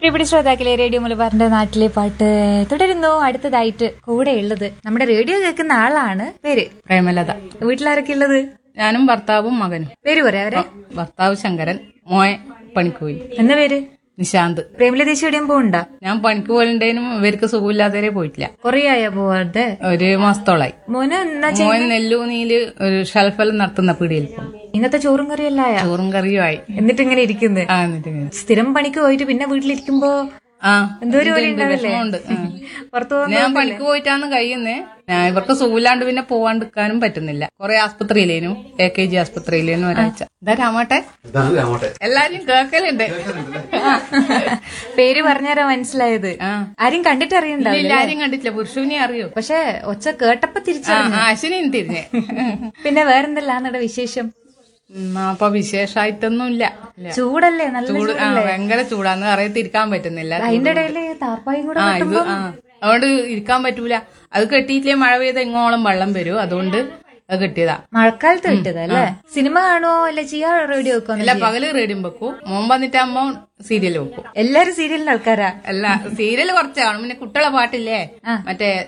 പ്രിയപ്പെട്ട ശ്രോതാക്കളെ റേഡിയോ മലബാറിന്റെ നാട്ടിലെ പാട്ട് തുടരുന്നു അടുത്തതായിട്ട് കൂടെ ഉള്ളത് നമ്മുടെ റേഡിയോ കേൾക്കുന്ന ആളാണ് പേര് പ്രേമലത വീട്ടിലാരൊക്കെ ഉള്ളത് ഞാനും ഭർത്താവും മകനും പേര് പറയാ അവരെ ഭർത്താവ് ശങ്കരൻ മോയെ പണിക്ക് പോയി എന്ന പേര് നിശാന്ത് പ്രേമലദേശി എവിടെയും പോകണ്ട ഞാൻ പണിക്ക് പോലുണ്ടേനും ഇവർക്ക് സുഖമില്ലാത്തവരെ പോയിട്ടില്ല കൊറേ ആയ പോവാതെ ഒരു മാസത്തോളായി മോന് എന്നാ മോൻ നെല്ലൂനിയില് ഒരു ഷെൽഫെല്ലാം നടത്തുന്ന പീടിയിൽ പോകും ഇന്നത്തെ ചോറും കറിയെല്ലാം ആയ ചോറും കറിയും ആയി എന്നിട്ട് ഇങ്ങനെ ഇരിക്കുന്നത് ആ എന്നിട്ട് ഇങ്ങനെ. സ്ഥിരം പണിക്ക് പോയിട്ട് പിന്നെ വീട്ടിലിരിക്കുമ്പോ ആ എന്തോ ഒരു പോലെ ഉണ്ട്, ഉണ്ടാവില്ലേ വിഷമമുണ്ട്. ആ. പുറത്തു പോകുന്ന ഞാൻ പണിക്ക് പോയിട്ടാണ് കഴിയുന്നേ ഞാൻ ഇവർക്ക് സുഖമില്ലാണ്ട് പിന്നെ പോവാണ്ടിരിക്കാനും പറ്റുന്നില്ല കുറെ ആസ്പത്രിയിലേനു എ കെ ജി ആസ്പത്രിയിലേനു ഒരാഴ്ച ഇതാ രാമട്ടെ ഇതാണ് രാമോട്ടെ എല്ലാരും കേക്കലുണ്ട് പേര് പറഞ്ഞാരാ മനസ്സിലായത് ആ. ആരും കണ്ടിട്ട് അറിയണ്ടാവില്ല ഇല്ല ആരും കണ്ടിട്ടില്ല പുരുഷനെ അറിയോ പക്ഷെ ഒച്ച കേട്ടപ്പോ ആ തിരിച്ചറിഞ്ഞു അശ്വിനും തിരിഞ്ഞേ പിന്നെ വേറെന്തല്ലാന്നട വിശേഷം ഉം, അപ്പൊ വിശേഷായിട്ടൊന്നും ഇല്ല ഇല്ല. ചൂടല്ലേ നല്ല ചൂട് ചൂട് ആ ഭയങ്കര ചൂടാന്ന് അറിയത്ത് ഇരിക്കാൻ പറ്റുന്നില്ല അതിന്റെ ഇടയില് താർപ്പായും കൂടെ ആ ഇത് ആ അതുകൊണ്ട് ഇരിക്കാൻ പറ്റൂല അത് കെട്ടിയിട്ടില്ലേ മഴ പെയ്ത ഇങ്ങോളം വെള്ളം വരും അതുകൊണ്ട് അത് കെട്ടിയതാ മഴക്കാലത്ത് കിട്ടിയതല്ലേ സിനിമ കാണുവോ അല്ല ചെയ്യാ റേഡിയോ വെക്കോ അല്ല പകല് റേഡിയം വെക്കും മോൻ വന്നിട്ടാകുമ്പോ സീരിയൽ വെക്കും എല്ലാരും സീരിയലിന്റെ ആൾക്കാരാ അല്ല സീരിയൽ കുറച്ച് കാണും പിന്നെ കുട്ടികളെ പാട്ടില്ലേ മറ്റേ